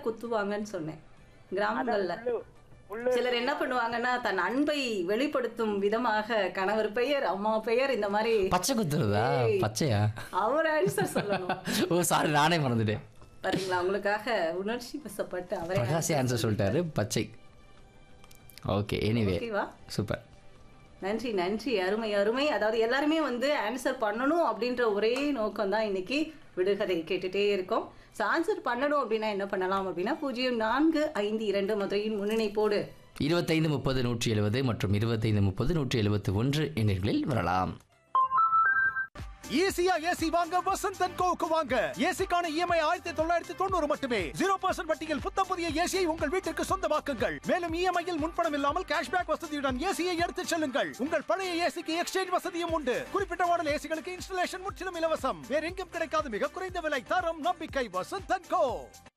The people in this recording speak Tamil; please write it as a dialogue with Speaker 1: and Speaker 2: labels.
Speaker 1: குத்துவாங்கன்னு சொன்னேன் கிராமங்கள்ல
Speaker 2: புல்லு புல்லு
Speaker 1: சிலர் என்ன பண்ணுவாங்கன்னா தன் அன்பை வெளிப்படுத்தும் விதமாக கணவர் பெயர் அம்மா பெயர் இந்த மாதிரி
Speaker 3: பச்சை குத்துறதா
Speaker 1: ஏய்.
Speaker 3: பச்சையா
Speaker 1: அவர் ஆன்சர் சொல்லணும்
Speaker 3: ஓ சாரி நானே மறந்துட்டேன்
Speaker 1: பாத்தீங்களா உங்களுக்காக உணர்ச்சி வசப்பட்டு அவரே
Speaker 3: பிரகாஷ் ஆன்சர் சொல்லிட்டாரு பச்சை ஓகே எனிவே
Speaker 1: ஓகேவா
Speaker 3: சூப்பர்
Speaker 1: நன்றி நன்றி அருமை அருமை அதாவது எல்லாருமே வந்து ஆன்சர் பண்ணணும் அப்படின்ற ஒரே நோக்கம் தான் இன்னைக்கு விடுகதை கேட்டுட்டே இருக்கோம் ஸோ ஆன்சர் பண்ணணும் அப்படின்னா என்ன பண்ணலாம் அப்படின்னா பூஜ்ஜியம் நான்கு ஐந்து இரண்டு மதுரையின் முன்னிணைப்போடு
Speaker 3: இருபத்தைந்து முப்பது நூற்றி எழுபது மற்றும் இருபத்தைந்து முப்பது நூற்றி எழுபத்து ஒன்று எண்ணிர்களில் வரலாம்
Speaker 4: ஈஸியா ஏசி வாங்க வசந்த் அண்ட் கோவுக்கு வாங்க ஏசிக்கான இஎம்ஐ ஆயிரத்தி தொள்ளாயிரத்தி தொண்ணூறு மட்டுமே ஜீரோ பர்சன்ட் வட்டியில் புத்தம் புதிய ஏசியை உங்கள் வீட்டிற்கு சொந்தமாக்குங்கள் மேலும் இஎம்ஐயில் முன்பணம் இல்லாமல் கேஷ்பேக் வசதியுடன் ஏசியை எடுத்துச் செல்லுங்கள் உங்கள் பழைய ஏசிக்கு எக்ஸ்சேஞ்ச் வசதியும் உண்டு குறிப்பிட்ட மாடல் ஏசிகளுக்கு இன்ஸ்டலேஷன் முற்றிலும் இலவசம் வேற எங்கும் கிடைக்காத மிக குறைந்த விலை தரம் நம்பிக்கை வசந்த் அண்ட் கோ